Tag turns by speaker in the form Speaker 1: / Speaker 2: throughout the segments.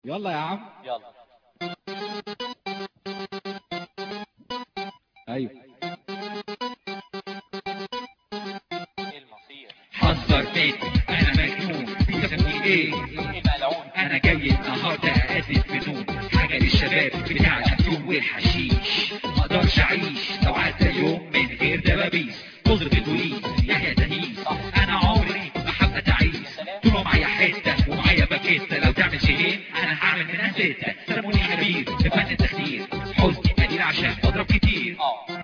Speaker 1: يلا يا عم
Speaker 2: يلا
Speaker 1: ايوه
Speaker 2: ايه المصير
Speaker 3: حذر بيتي انا مجنون بتسمي ايه
Speaker 2: ايه ملعون
Speaker 3: انا جاي النهارده اقدم فنون حاجه للشباب بتاع الافيون والحشيش ما اقدرش اعيش لو عدى يوم من غير دبابيس قدرة البوليس يحيى تهيس انا عمري ما هبقى تعيس طول ما معايا حته ومعايا باكيته لو تعمل شيئين انا هعمل منها سته سموني خبير في فن التخدير حزني قليل عشان بضرب كتير
Speaker 2: اه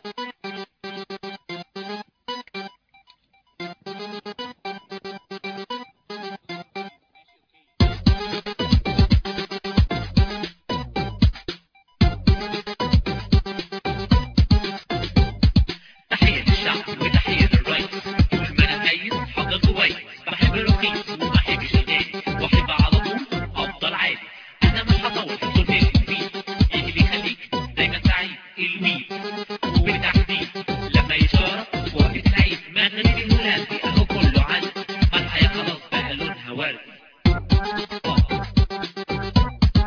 Speaker 3: تحية للشعب وتحية للرئيس طول ما انا ميت حاضر كويس بحب الرخيص وما بحبش الغالي واحب على طول افضل عادي انا مش هطول في الطول فيه ايه اللي يخليك دايما سعيد الويل وبالتحديد لما يشارك وقت العيد مغرب الهولندي اهو كله عندي الحياة خلاص بقى لونها وردي آه.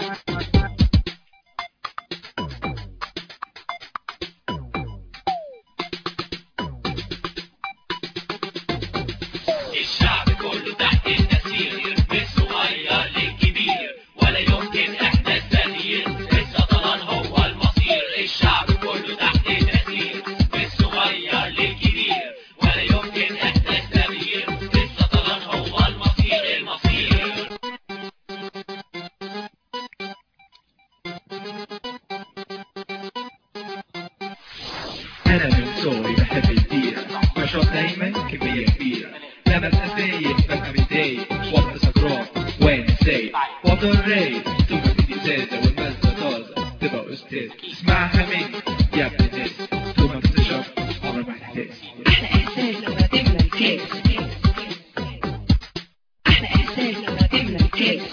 Speaker 3: الشعب كله تحت التأثير من صغير للكبير ولا يمكن احداث تغيير السطلان هو المصير الشعب كله تحت التأثير من صغير للكبير ولا يمكن احداث تغيير السطلان هو المصير المصير انا من صغري بحب البيرة بشرب دايما كمية كبيرة لما ابقى سايق ببقى متضايق وابقى سكران وانا سايق وافضل رايق ثم تدي ازازة والمزة طازة تبقى استاذ اسمعها مني يا ابن الناس طول ما بتشرب عمرك ما هتحتاس
Speaker 4: احلى احساس لما تملى الكاس احلى احساس لما تملى الكاس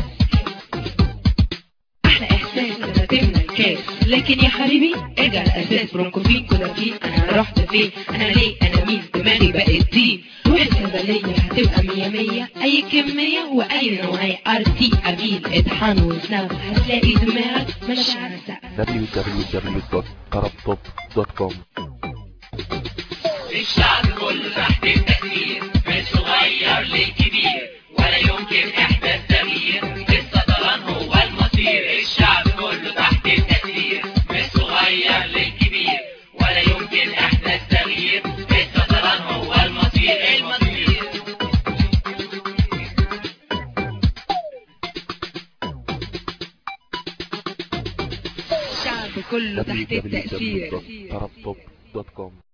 Speaker 4: احلى احساس لما تملى الكاس لكن يا حبيبي ارجع الاساس برونكوفين كولافين انا رحت فين انا ليه انا مين دماغي بقت دي روح الصيدليه هتبقى مية مية اي كميه واي نوعيه ار تي ابيل اطحان وسناب هتلاقي دماغك ماشيه على سقف
Speaker 5: www.tarabtop.com
Speaker 3: الشعب كله تحت التأثير من صغير لكبير ولا يمكن إحداث تغيير السطران هو المصير الشعب كله تحت التأثير من صغير لكبير ولا يمكن إحداث تغيير السطران هو المصير المصير
Speaker 4: الشعب كله تحت التأثير
Speaker 5: www.tarabtop.com